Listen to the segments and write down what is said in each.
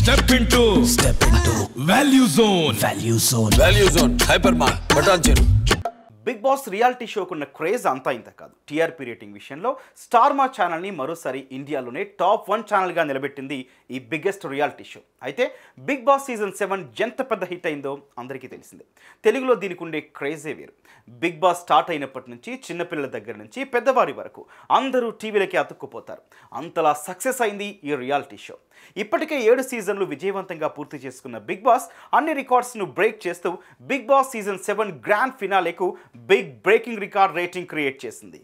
Step into Step into value zone Value Zone. Value zone hyper mark బటాన్ చెరు big boss reality షోకున్న craze అంతా ఇంత కాదు TRP rating విషయంలో star మా ఛానల్ని మరోసారి ఇండియాలోనే టాప్ వన్ ఛానల్గా నిలబెట్టింది ఈ బిగ్గెస్ట్ రియాలిటీ షో అయితే బిగ్ బాస్ సీజన్ సెవెన్ ఎంత పెద్ద హిట్ అయిందో అందరికీ తెలిసిందే తెలుగులో దీనికి ఉండే క్రేజే వేరు బిగ్ బాస్ స్టార్ట్ అయినప్పటి నుంచి చిన్నపిల్లల దగ్గర నుంచి పెద్దవారి వరకు అందరూ టీవీలకి అతుక్కుపోతారు అంతలా సక్సెస్ అయింది ఈ రియాలిటీ షో ఇప్పటికే ఏడు సీజన్లు విజయవంతంగా పూర్తి చేసుకున్న బిగ్ బాస్ అన్ని రికార్డ్స్ను బ్రేక్ చేస్తూ big boss season seven grand ఫినాలేకు big breaking record rating create చేసింది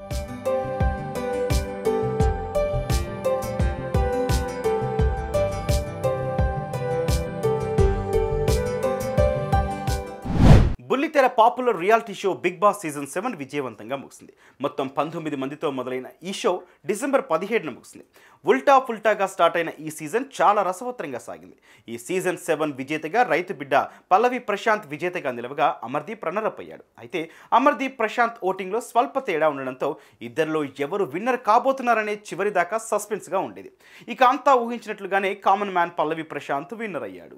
బుల్లితెర popular reality show big boss season seven విజయవంతంగా ముగిసింది మొత్తం పంతొమ్మిది మందితో మొదలైన ఈ షో డిసెంబర్ పదిహేడున ముగిసింది ఉల్టా పుల్టాగా స్టార్ట్ అయిన ఈ సీజన్ చాలా రసవత్తరంగా సాగింది ఈ సీజన్ సెవెన్ విజేతగా రైతు బిడ్డ పల్లవి ప్రశాంత్ విజేతగా నిలవగా అమర్దీప్ రన్నరప్ అయ్యాడు అయితే అమర్దీప్ ప్రశాంత్ ఓటింగ్లో స్వల్ప తేడా ఉండడంతో ఇద్దరిలో ఎవరు విన్నర్ కాబోతున్నారనే చివరి దాకా సస్పెన్స్గా ఉండేది ఇక అంతా ఊహించినట్లుగానే కామన్ మ్యాన్ పల్లవి ప్రశాంత్ విన్నర్ అయ్యాడు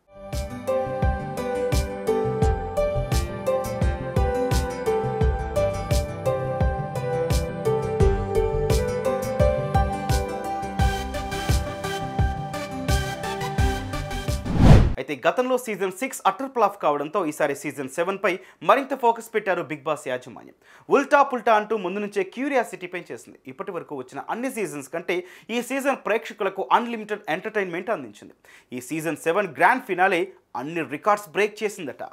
అయితే గతంలో సీజన్ సిక్స్ అటర్ ప్లాఫ్ కావడంతో ఈసారి సీజన్ సెవెన్ పై మరింత ఫోకస్ పెట్టారు బిగ్ బాస్ యాజమాన్యం ఉల్టా పుల్టా అంటూ ముందు నుంచే క్యూరియాసిటీ పెంచేసింది ఇప్పటి వరకు వచ్చిన అన్ని సీజన్స్ కంటే ఈ సీజన్ ప్రేక్షకులకు అన్లిమిటెడ్ ఎంటర్టైన్మెంట్ అందించింది ఈ సీజన్ సెవెన్ గ్రాండ్ ఫినాలే అన్ని రికార్డ్స్ బ్రేక్ చేసిందట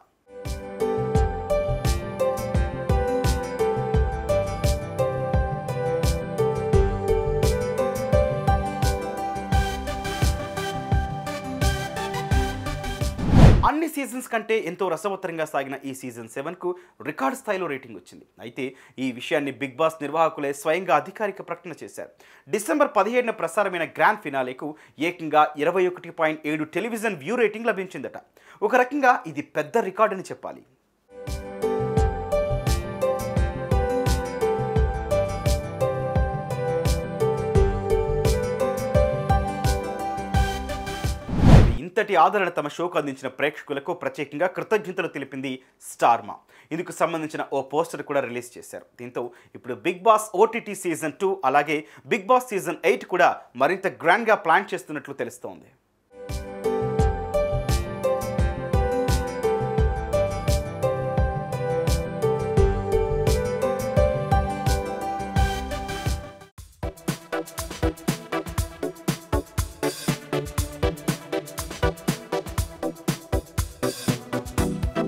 అన్ని సీజన్స్ కంటే ఎంతో రసవత్తరంగా సాగిన ఈ సీజన్ సెవెన్కు రికార్డ్ స్థాయిలో రేటింగ్ వచ్చింది అయితే ఈ విషయాన్ని బిగ్ బాస్ నిర్వాహకులే స్వయంగా అధికారిక ప్రకటన చేశారు డిసెంబర్ పదిహేడున ప్రసారమైన గ్రాండ్ ఫినాలేకు ఏకంగా ఇరవై ఒకటి పాయింట్ ఏడు టెలివిజన్ వ్యూ రేటింగ్ లభించిందట ఒక రకంగా ఇది పెద్ద రికార్డ్ అని చెప్పాలి ఇంతటి ఆదరణ తమ షోకు అందించిన ప్రేక్షకులకు ప్రత్యేకంగా కృతజ్ఞతలు తెలిపింది స్టార్మా ఇందుకు సంబంధించిన ఓ పోస్టర్ కూడా రిలీజ్ చేశారు దీంతో ఇప్పుడు big boss OTT season two అలాగే బిగ్ బాస్ సీజన్ ఎయిట్ కూడా మరింత గ్రాండ్గా ప్లాన్ చేస్తున్నట్లు తెలుస్తోంది